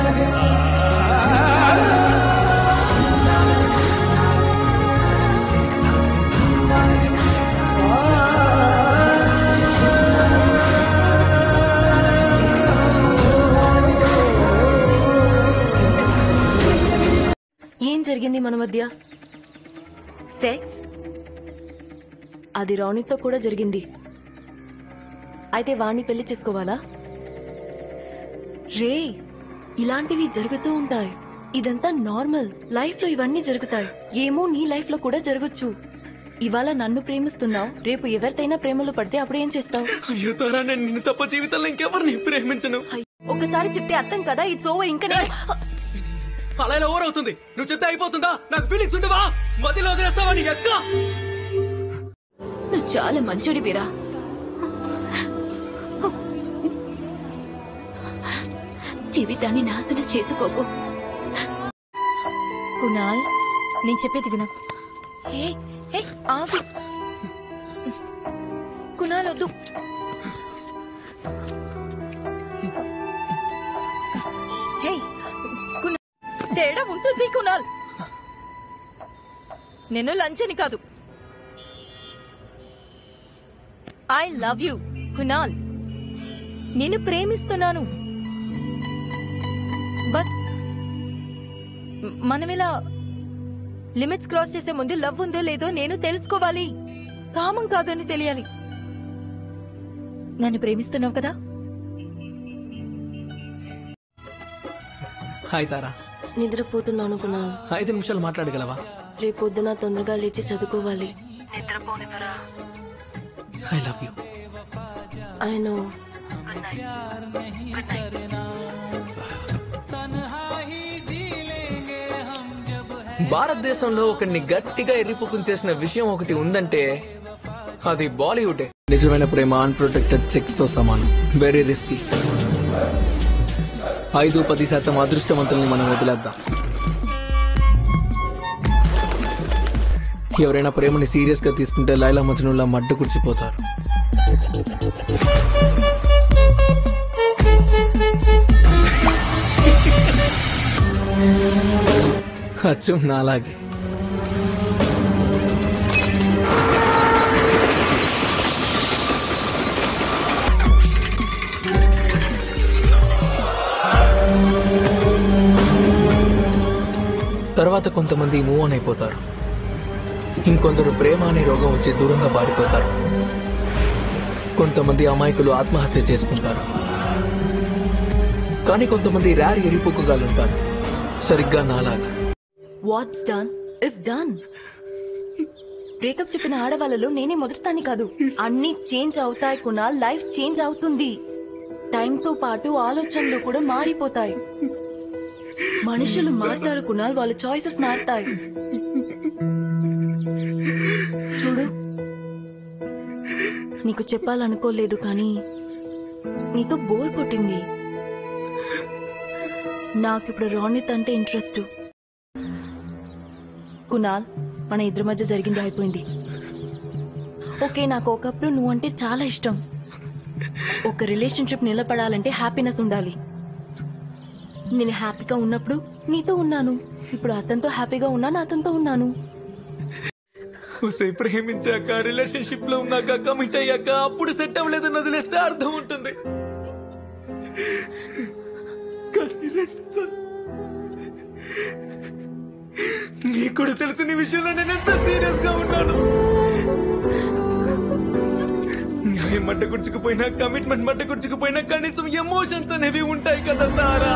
ఏం జరిగింది మన మధ్య సెక్స్ అది రాణితో కూడా జరిగింది అయితే వాణ్ణి పెళ్లి చేసుకోవాలా రే ఇలాంటివి జరుగుతూ ఉంటాయి ఇదంతా నార్మల్ లైఫ్ లో ఇవన్నీ జరుగుతాయి ఏమో నీ లైఫ్ లో కూడా జరగచ్చు ఇవాళ నన్ను ప్రేమిస్తున్నావు రేపు ఎవరితైనా ప్రేమలో పడితే అప్పుడు ఏం చేస్తావు అయ్యో తారా నేను నిన్ను తప్ప జీవితంలో ఇంకెవరిని ప్రేమించను ఒకసారి చెప్తే అర్థం కదా ఇట్స్ ఓవర్ ఇంకా నేను అలా ఇలా ఓవర్ అవుతుంది నువ్వు చెప్తే అయిపోతుందా నాకు ఫీలింగ్స్ ఉండవా మధ్యలో వదిలేస్తావా నీ ఎక్క నువ్వు చాలా మంచోడి వీరా జీవితాన్ని నాశనం చేసుకోకు కునాల్ నేను చెప్పేది విను ఏ ఏ ఆగు కునాల్ వద్దు హే, కునాల్, తేడా ఉంటుంది కునాల్ నేను లంచని కాదు ఐ లవ్ యూ కునాల్ నేను ప్రేమిస్తున్నాను బట్ మనం ఇలా లిమిట్స్ క్రాస్ చేసే ముందు లవ్ ఉందో లేదో నేను తెలుసుకోవాలి కామం కాదని తెలియాలి నన్ను ప్రేమిస్తున్నావు కదా హాయ్ తారా నిద్రపోతున్నాను కునాల్ ఐదు నిమిషాలు మాట్లాడగలవా రేపొద్దున తొందరగా లేచి చదువుకోవాలి I love you I know భారతదేశంలో ఒకరిని గట్టిగా ఎర్రిపుకుని చేసిన విషయం ఒకటి ఉందంటే అది బాలీవుడ్ నిజమైన ప్రేమ అన్ప్రొటెక్టెడ్ సెక్స్ తో సమానం వెరీ రిస్కీ ఐదు పది శాతం అదృష్టవంతుల్ని మనం వదిలేద్దాం ఎవరైనా ప్రేమని సీరియస్ గా తీసుకుంటే లైలా మజ్నుల్లా మడ్డ కుర్చిపోతారు అచ్చం నాలాగే తర్వాత కొంతమంది మూవ్ ఆన్ అయిపోతారు ఇంకొందరు ప్రేమ అనే రోగం వచ్చి దూరంగా పారిపోతారు కొంతమంది అమాయకులు ఆత్మహత్య చేసుకుంటారు కానీ కొంతమంది ర్యార్ ఎరిపుకుగాలుంటారు సరిగ్గా నాలాగా what's done is done breakup చెప్పిన ఆడవాళ్ళలో నేనే మొదటిదాన్ని కాదు అన్ని చేంజ్ అవుతాయి కునాల్ లైఫ్ చేంజ్ అవుతుంది టైంతో పాటు ఆలోచనలు కూడా మారిపోతాయి మనుషులు మారుతారు కునాల్ వాళ్ళ చాయిసెస్ మారుతాయి చూడు నీకు చెప్పాలనుకోలేదు కానీ నీతో బోర్ కొట్టింది నాకిప్పుడు రోనిత్ అంటే ఇంట్రెస్ట్ కునాల్ మన ఇద్దరి మధ్య జరిగింది అయిపోయింది ఓకే నాకు ఒకప్పుడు నువ్వు అంటే చాలా ఇష్టం ఒక రిలేషన్షిప్ నిలబడాలంటే హ్యాపీనెస్ ఉండాలి నేను హ్యాపీగా ఉన్నప్పుడు నీతో ఉన్నాను ఇప్పుడు అతనితో హ్యాపీగా ఉన్నాను అతనితో ఉన్నాను ఉసే ప్రేమించాక రిలేషన్షిప్ లో ఉన్నాక కమిట్ అయ్యాక అప్పుడు సెట్ అవ్వలేదని వదిలేస్తే అర్థం ఉంటుంది కానీ రెండుసార్లు- నీకు కూడా తెలిసిన ఈ విషయంలో నేను ఎంత సీరియస్ గా ఉన్నాను న్యాయం మడ్డ గుర్చుకుపోయినా కమిట్మెంట్ మడ్డ గుర్చుకుపోయినా కనీసం ఎమోషన్స్ అనేవి ఉంటాయి కదా తారా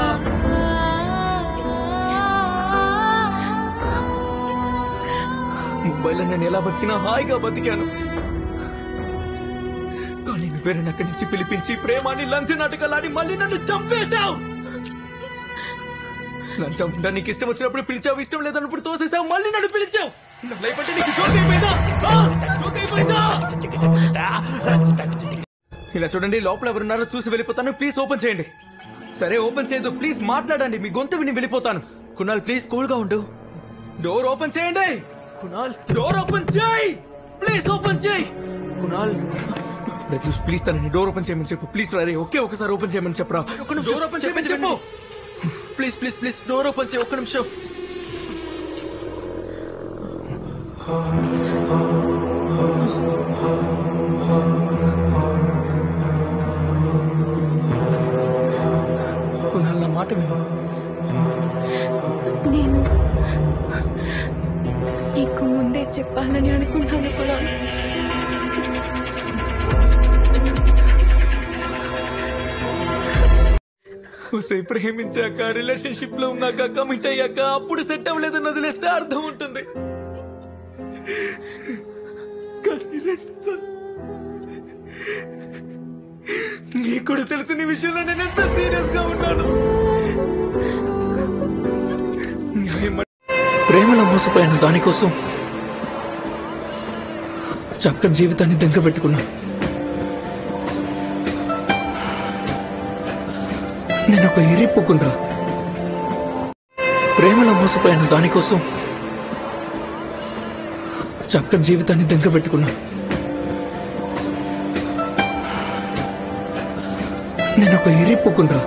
ముంబైలో నేను ఎలా బతికినా హాయిగా బతికాను కానీ నువ్వే నన్ను అక్కడి నుంచి పిలిపించి ప్రేమాన్ని లంచ నాటకాలాడి మళ్ళీ నన్ను చంపేశావు నన్ను చంపుతా నీకు ఇష్టం వచ్చినప్పుడు పిలిచావు ఇష్టం లేదన్నప్పుడు తోసేసావు మళ్ళీ నన్ను పిలిచావు నా లైఫ్ అంటే నీకు జోక్ అయిపోయిందా ఆ? జోక్ అయిపోయిందా ఇలా చూడండి లోపల ఎవరున్నారో చూసి వెళ్ళిపోతాను ప్లీజ్ ఓపెన్ చేయండి సరే ఓపెన్ చేయదు ప్లీజ్ మాట్లాడండి మీ గొంతు విని వెళ్ళిపోతాను కునాల్ ప్లీజ్ కూల్ గా ఉండు డోర్ ఓపెన్ చేయండి కునాల్ డోర్ ఓపెన్ చేయి ప్లీజ్ ఓపెన్ చేయి కునాల్ ప్రత్యూష్ ప్లీజ్ తనని డోర్ ఓపెన్ చేయమని చెప్పు ప్లీజ్ రే ఒకే ఒకసారి ఓపెన్ చేయమని చెప్పరా డోర్ ఓపెన్ చేయమని చెప్పు please please please door open చేయి ఒక్క నిమిషం కునాల్, నా మాట విను నేను నీకు ముందే చెప్పాలని అనుకున్నాను కూడా చూసే ప్రేమించాక రిలేషన్షిప్ లో ఉన్నాక కమిట్ అయ్యాక అప్పుడు సెట్ అవ్వలేదని వదిలేస్తే అర్థం ఉంటుంది కానీ రెండుసార్లు- నీకు కూడా తెలిసిన ఈ విషయంలో నేను ఎంత సీరియస్ గా ఉన్నాను న్యాయం- ప్రేమలో మోసపోయాను దానికోసం చక్కని జీవితాన్ని దెంక పెట్టుకున్నాను నేను ఒక ఇరిప్పుకుండ్రా ప్రేమలో మోసపోయాను దానికోసం చక్కని జీవితాన్ని దెంక పెట్టుకున్నాను నేను ఒక ఇరిప్పుకుండ్రా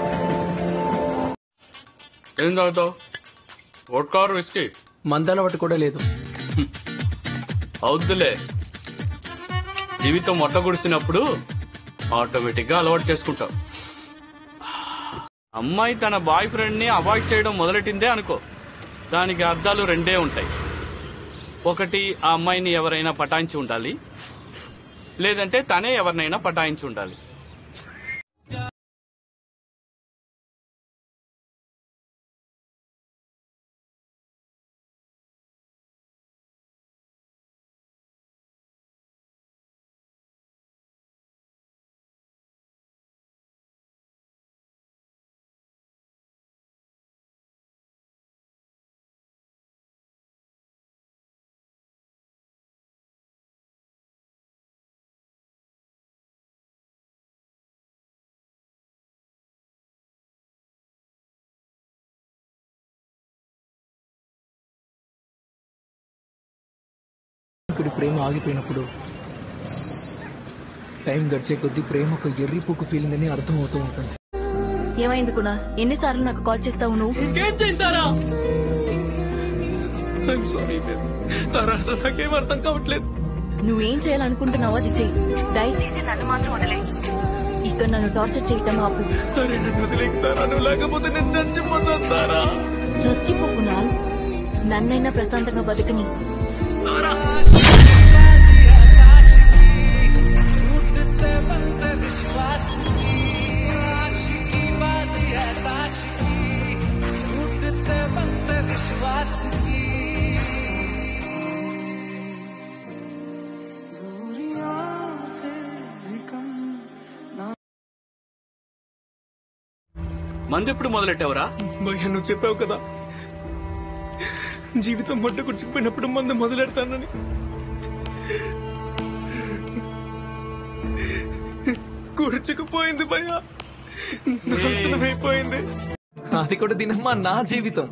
ఏం తాగుతావు వోడ్కా ఆర్ విస్కీ మందలవాటు కూడా లేదు అవుద్దులే జీవితం మొట్ట గుడిసినప్పుడు ఆటోమేటిక్ గా అలవాటు చేసుకుంటావు అమ్మాయి తన బాయ్ ఫ్రెండ్ ని అవాయిడ్ చేయడం మొదలెట్టిందే అనుకో దానికి అర్థాలు రెండే ఉంటాయి ఒకటి ఆ అమ్మాయిని ఎవరైనా పటాయించి ఉండాలి లేదంటే తనే ఎవరినైనా పటాయించి ఉండాలి ఇక్కడ ప్రేమ ఆగిపోయినప్పుడు టైం గడిచే కొద్దీ ప్రేమ ఒక ఎర్రిపోకు ఫీలింగ్ అని అర్థం అవుతూ ఉంటుంది ఏమైంది కునా ఎన్నిసార్లు నాకు కాల్ చేస్తావు నువ్వు ఇంకేం చేస్తారా సారీ తారా అసలు నాకేం అర్థం కావట్లేదు నువ్వేం చేయాలనుకుంటున్నావో అది చెయ్యి దయచేసి నన్ను మాత్రం వదిలే ఇక్కడ నన్ను టార్చర్ చేయటం ఆపు సరే నన్ను వదిలేస్తారా నువ్వు లేకపోతే నేను చచ్చిపోతాను తారా చచ్చిపో కునాల్ నన్నైనా ప్రశాంతంగా బతుకని మందు ఎప్పుడు మొదలెట్టావురా భయ్యా నువ్వు చెప్పావు కదా జీవితం మొట్ట గుర్చిపోయినప్పుడు మందు మొదలెడతానని గుర్చుకుపోయింది భయ్యా నాశనం అయిపోయింది అది కూడా దినమ్మా నా జీవితం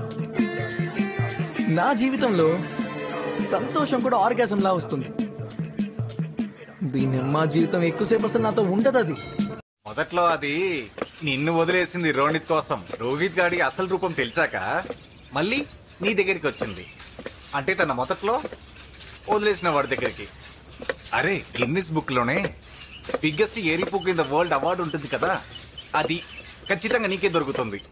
నా జీవితంలో సంతోషం కూడా ఆర్గాసం లా వస్తుంది దీనమ్మా జీవితం ఎక్కువసేపు అసలు నాతో ఉండదు అది మొదట్లో అది నిన్ను వదిలేసింది రోహిత్ కోసం రోహిత్ గాడి అసలు రూపం తెలిసాక మళ్ళీ నీ దగ్గరికి వచ్చింది అంటే తన మొదట్లో వదిలేసిన వాడి దగ్గరికి అరే గిన్నిస్ బుక్ లోనే biggest airy book in the world award ఉంటుంది కదా అది ఖచ్చితంగా నీకే దొరుకుతుంది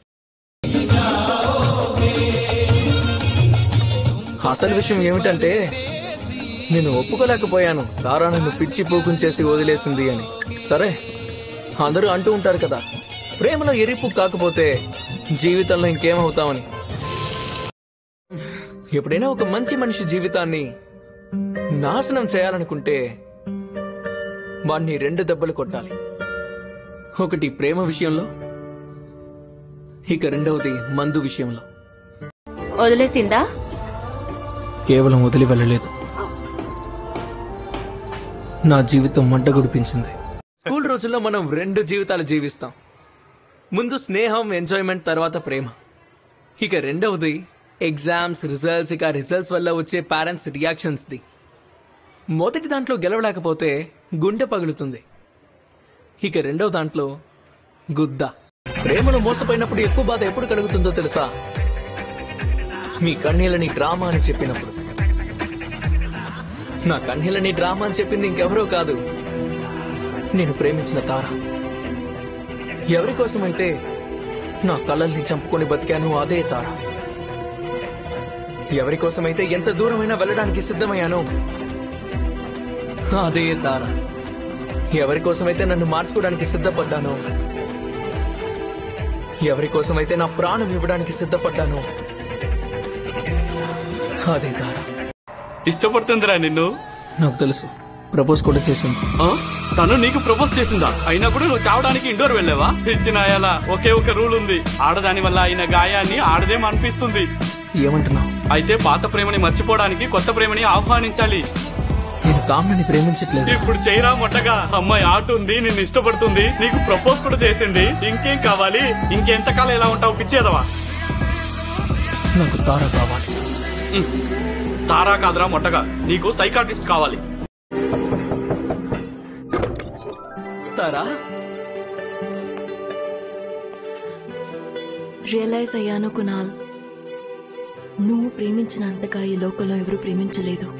అసలు విషయం ఏమిటంటే నేను ఒప్పుకోలేకపోయాను తారా నన్ను పిచ్చి పూకుం చేసి వదిలేసింది అని సరే అందరూ అంటూ ఉంటారు కదా ప్రేమలో ఎరిపు కాకపోతే జీవితంలో ఇంకేమవుతామని ఎప్పుడైనా ఒక మంచి మనిషి జీవితాన్ని నాశనం చేయాలనుకుంటే వాణ్ణి రెండు దెబ్బలు కొట్టాలి ఒకటి ప్రేమ విషయంలో ఇక రెండవది మందు విషయంలో వదిలేసిందా కేవలం వదిలి వెళ్ళలేదు నా జీవితం మంట గుడిపించింది స్కూల్ రోజుల్లో మనం రెండు జీవితాలు జీవిస్తాం ముందు స్నేహం ఎంజాయ్మెంట్ తర్వాత ప్రేమ ఇక రెండవది ఎగ్జామ్స్ రిజల్ట్స్ ఇక రిజల్ట్స్ వల్ల వచ్చే పేరెంట్స్ రియాక్షన్స్ ది మొదటి దాంట్లో గెలవలేకపోతే గుండె పగులుతుంది ఇక రెండవ దాంట్లో గుద్ద ప్రేమను మోసపోయినప్పుడు ఎక్కువ బాధ ఎప్పుడు కలుగుతుందో తెలుసా మీ కన్నీళ్ళని డ్రామా అని చెప్పినప్పుడు నా కన్నీళ్ళని డ్రామా అని చెప్పింది ఇంకెవరో కాదు నేను ప్రేమించిన తార ఎవరి కోసమైతే నా కళ్ళల్ని చంపుకొని బతికాను అదే తార ఎవరి కోసమైతే ఎంత దూరమైనా వెళ్ళడానికి సిద్ధమయ్యానో అదే తార ఎవరి కోసమైతే నన్ను మార్చుకోవడానికి సిద్ధపడ్డానో ఎవరి కోసమైతే నా ప్రాణం ఇవ్వడానికి సిద్ధపడ్డానో అదే తార ఇష్టపడుతుందిరా నిన్ను నాకు తెలుసు ప్రపోజ్ కూడా చేసింది ఆ? తను నీకు ప్రపోజ్ చేసిందా అయినప్పుడు నువ్వు చావడానికి ఇండోర్ వెళ్ళావా ఇచ్చిన అయ్యాల ఒకే ఒక రూల్ ఉంది ఆడదాని వల్ల అయిన గాయాన్ని ఆడదేం అనిపిస్తుంది ఏమంటున్నావు అయితే పాత ప్రేమని మర్చిపోవడానికి కొత్త ప్రేమని ఆహ్వానించాలి నేను కామ్నని ప్రేమించట్లేదు ఇప్పుడు చేయరా మొట్టగా అమ్మాయి ఆట ఉంది నిన్ను ఇష్టపడుతుంది నీకు ప్రపోజ్ కూడా చేసింది ఇంకేం కావాలి ఇంకెంతకాలం ఎలా ఉంటావు పిచ్చేదవా నాకు తార కావాలి ఉమ్. తారా కాదురా మొట్టగా నీకు సైకాటిస్ట్ కావాలి తారా రియలైజ్ అయ్యాను కునాల్ నువ్వు ప్రేమించినంతగా ఈ లోకంలో ఎవరు ప్రేమించలేదు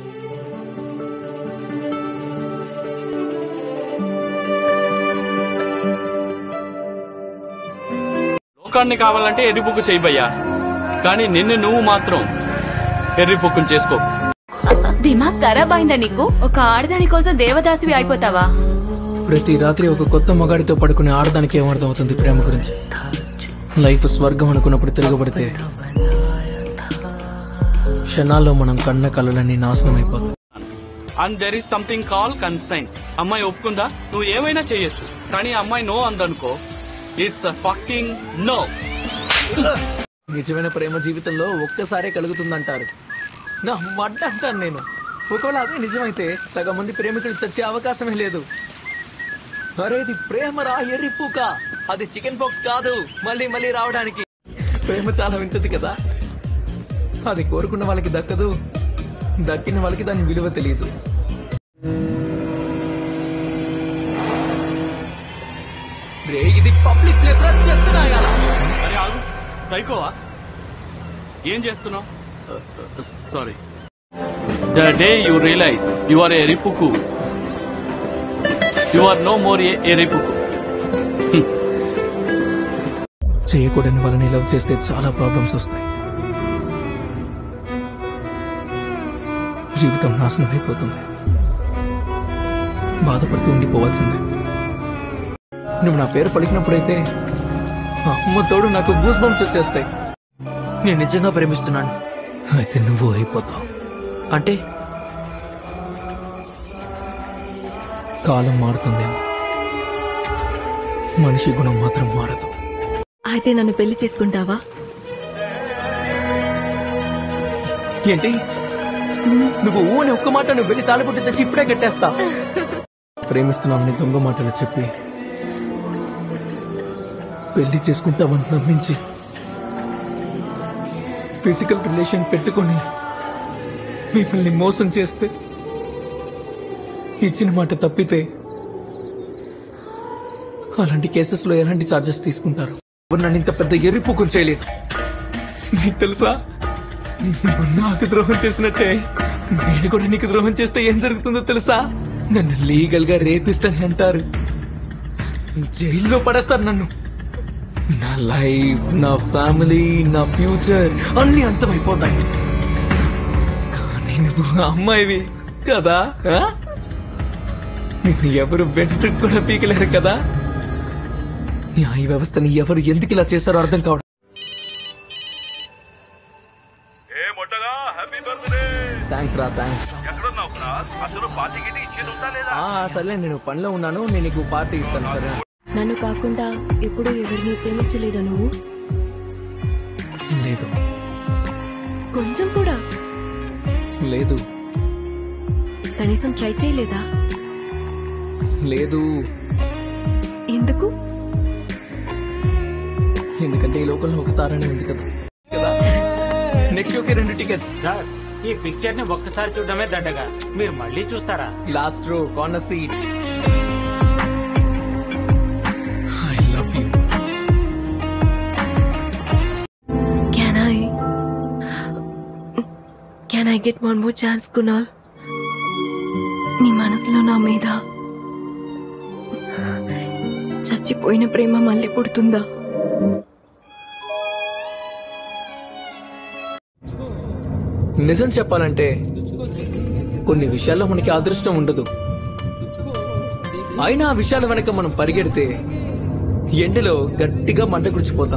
లోకాన్ని కావాలంటే ఎర్రిపుక్కు చేయబయ్యా కానీ నిన్ను నువ్వు మాత్రం ఎర్రిపుక్కుని చేసుకో దిమాగ్ ఖరాబ్ అయిందా నీకు ఒక ఆడదాని కోసం దేవదాసివి అయిపోతావా ప్రతి రాత్రి ఒక కొత్త మగాడితో పడుకునే ఆడదానికి ఏమర్థం అవుతుంది ప్రేమ గురించి లైఫ్ స్వర్గం అనుకున్నప్పుడు తిరగబడితే క్షణాల్లో మనం కన్న కళ్ళలన్నీ నాశనం అయిపోతాయి and there is something call consent అమ్మాయి ఒప్పుకుందా నువ్వు ఏమైనా చేయొచ్చు కానీ అమ్మాయి నో అందనుకో ఇట్స్ ఫకింగ్ నో నిజమైన ప్రేమ జీవితంలో ఒక్కసారే కలుగుతుందంటారు నా మడ్డ అంటాను నేను ఒకవేళ అదే నిజమైతే సగం మంది ప్రేమికులు చచ్చే అవకాశమే లేదు అరే ఇది ప్రేమరా ఎర్రి పూక అది చికెన్ బాక్స్ కాదు మళ్ళీ మళ్ళీ రావడానికి ప్రేమ చాలా వింతది కదా అది కోరుకున్న వాళ్ళకి దక్కదు దక్కిన వాళ్ళకి దాని విలువ తెలియదు రే ఇది పబ్లిక్ ప్లేస్ చెప్తున్నాయాలా అరే ఆగు సైకోవా ఏం చేస్తున్నావు sorry the day you realise you are a రిపుకు you are no more a రిపుకు చేయకూడని వాళ్ళని లవ్ చేస్తే చాలా ప్రాబ్లమ్స్ వస్తాయి జీవితం నాశనం అయిపోతుంది బాధపడుతూ ఉండిపోవాల్సిందే నువ్వు నా పేరు పలికినప్పుడైతే ఆ అమ్మ తోడు నాకు గూస్ బంప్స్ వచ్చేస్తాయి నేను నిజంగా ప్రేమిస్తున్నాను అయితే నువ్వు అయిపోతావు అంటే కాలం మారుతుందేమో మనిషి గుణం మాత్రం మారదు అయితే నన్ను పెళ్లి చేసుకుంటావా ఏంటి నువ్వు ఊని ఒక్క మాట నువ్వు వెళ్ళి తాలిపుట్టి తెచ్చి ఇప్పుడే కట్టేస్తా ప్రేమిస్తున్నామని దొంగ మాటలు చెప్పి పెళ్లి చేసుకుంటామని నమ్మించి ఫిజికల్ రిలేషన్ పెట్టుకొని మిమ్మల్ని మోసం చేస్తే ఇచ్చిన మాట తప్పితే అలాంటి కేసెస్ లో ఎలాంటి చార్జెస్ తీసుకుంటారు ఎవరు నన్ను ఇంత పెద్ద ఎరిపుకుని చేయలేదు నీకు తెలుసా నువ్వు నాకు ద్రోహం చేసినట్టే నేను కూడా నీకు ద్రోహం చేస్తే ఏం జరుగుతుందో తెలుసా నన్ను లీగల్ గా రేపిస్తని అంటారు జైల్లో పడేస్తారు నన్ను నా లైఫ్ నా ఫ్యామిలీ నా ఫ్యూచర్ అన్ని అంతమైపోతాయి కానీ నువ్వు అమ్మాయివి కదా ఆ? నిన్ను ఎవరు వెంట్రుకు కూడా పీకలేరు కదా న్యాయ వ్యవస్థని ఎవరు ఎందుకు ఇలా చేశారో అర్థం కావడం ఏ మొట్టగా హ్యాపీ బర్త్డే థ్యాంక్స్ రా థ్యాంక్స్ ఎక్కడున్నావు అసలు పార్టీ గిట్టి ఇచ్చేది ఉందా లేదా సర్లే నేను పనిలో ఉన్నాను నేను నీకు పార్టీ ఇస్తాను సరే నన్ను కాకుండా ఎప్పుడూ ఎవరిని ప్రేమించలేదా నువ్వు లేదు కొంచెం కూడా లేదు కనీసం ట్రై చేయలేదా లేదు ఎందుకు ఎందుకంటే ఈ లోకంలో ఒక తారనే ఉంది కదా నెక్స్ట్ షోకి రెండు టికెట్స్ సార్ ఈ పిక్చర్ ని ఒక్కసారి చూడడమే దండగా మీరు మళ్ళీ చూస్తారా last row corner seat I love you I get one more chance Kunal నీ మనసులో నా మీద చచ్చిపోయిన ప్రేమ మళ్ళీ పుడుతుందా నిజం చెప్పాలంటే కొన్ని విషయాల్లో మనకి అదృష్టం ఉండదు అయినా ఆ విషయాల వెనక మనం పరిగెడితే ఎండలో గట్టిగా మంట గుడిచిపోతాం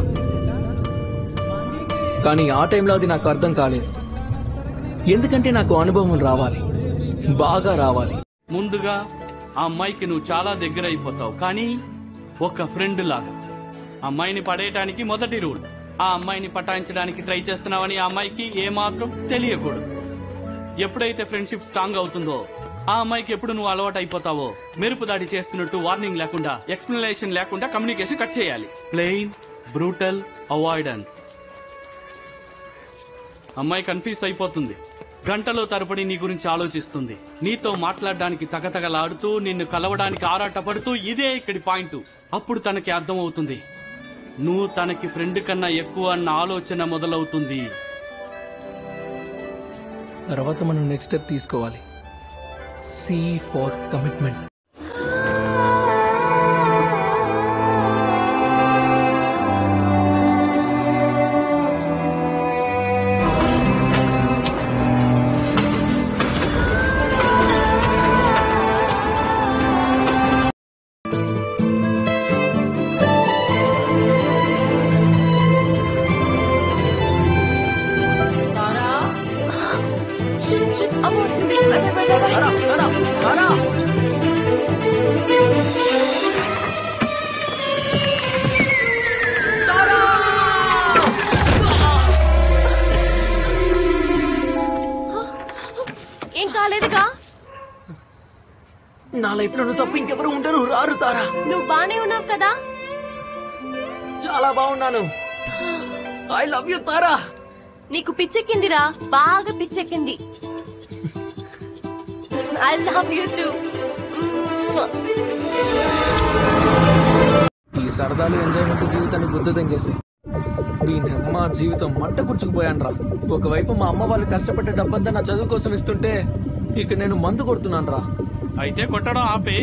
కానీ ఆ టైంలో అది నాకు అర్థం కాలేదు ఎందుకంటే నాకు అనుభవం రావాలి బాగా రావాలి ముందుగా ఆ అమ్మాయికి నువ్వు చాలా దగ్గర అయిపోతావు కానీ ఒక ఫ్రెండ్ లాగా అమ్మాయిని పడేయటానికి మొదటి రూల్ ఆ అమ్మాయిని పటాయించడానికి ట్రై చేస్తున్నావని ఆ అమ్మాయికి ఏమాత్రం తెలియకూడదు ఎప్పుడైతే ఫ్రెండ్షిప్ స్ట్రాంగ్ అవుతుందో ఆ అమ్మాయికి ఎప్పుడు నువ్వు అలవాటు అయిపోతావో మెరుపు దాడి చేస్తున్నట్టు వార్నింగ్ లేకుండా ఎక్స్ప్లెనేషన్ లేకుండా కమ్యూనికేషన్ కట్ చేయాలి ప్లెయిన్ బ్రూటల్ అవాయిడెన్స్ అమ్మాయి కన్ఫ్యూజ్ అయిపోతుంది గంటలో తరబడి నీ గురించి ఆలోచిస్తుంది నీతో మాట్లాడడానికి తగతగలాడుతూ నిన్ను కలవడానికి ఆరాటపడుతూ ఇదే ఇక్కడి పాయింట్ అప్పుడు తనకి అర్థమవుతుంది నువ్వు తనకి ఫ్రెండ్ కన్నా ఎక్కువ అన్న ఆలోచన మొదలవుతుంది తర్వాత మనం నెక్స్ట్ స్టెప్ తీసుకోవాలి సి ఫర్ కమిట్మెంట్ అమ్మ వచ్చింది బై, బై, బై, బై. ఏం కాలేదుగా నా లైఫ్ లో నువ్వు తప్ప ఇంకెవరు ఉండరు రారు తారా నువ్వు బానే ఉన్నావు కదా చాలా బాగున్నాను ఐ లవ్ యూ తారా నీకు పిచ్చెక్కిందిరా బాగా పిచ్చెక్కింది ఐ లవ్ యూ టూ ఈ సరదాలు ఎంజాయ్మెంట్ జీవితాన్ని బుద్ధ తెంగేసి దీని అమ్మ జీవితం మంట గుర్చుకుపోయాను రా ఒకవైపు మా అమ్మ వాళ్ళు కష్టపడ్డ డబ్బంతా నా చదువు కోసం ఇస్తుంటే ఇక నేను మందు కొడుతున్నాను రా అయితే కొట్టడం ఆపే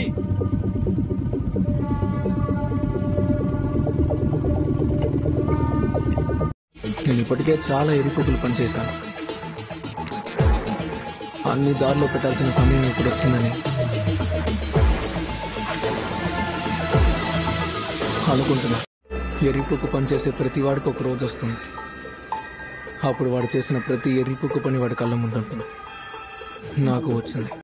నేను ఇప్పటికే చాలా ఎరిపుకులు పనిచేశాను అన్ని దారిలో పెట్టాల్సిన సమయం ఇప్పుడు వచ్చిందని అనుకుంటున్నా ఎర్రిపుక్కు పనిచేసే ప్రతి వాడికి ఒక రోజు వస్తుంది అప్పుడు వాడు చేసిన ప్రతి ఎర్రిపుక్కు పని వాడి కళ్ళ ముందు ఉంటుంది నాకు వచ్చింది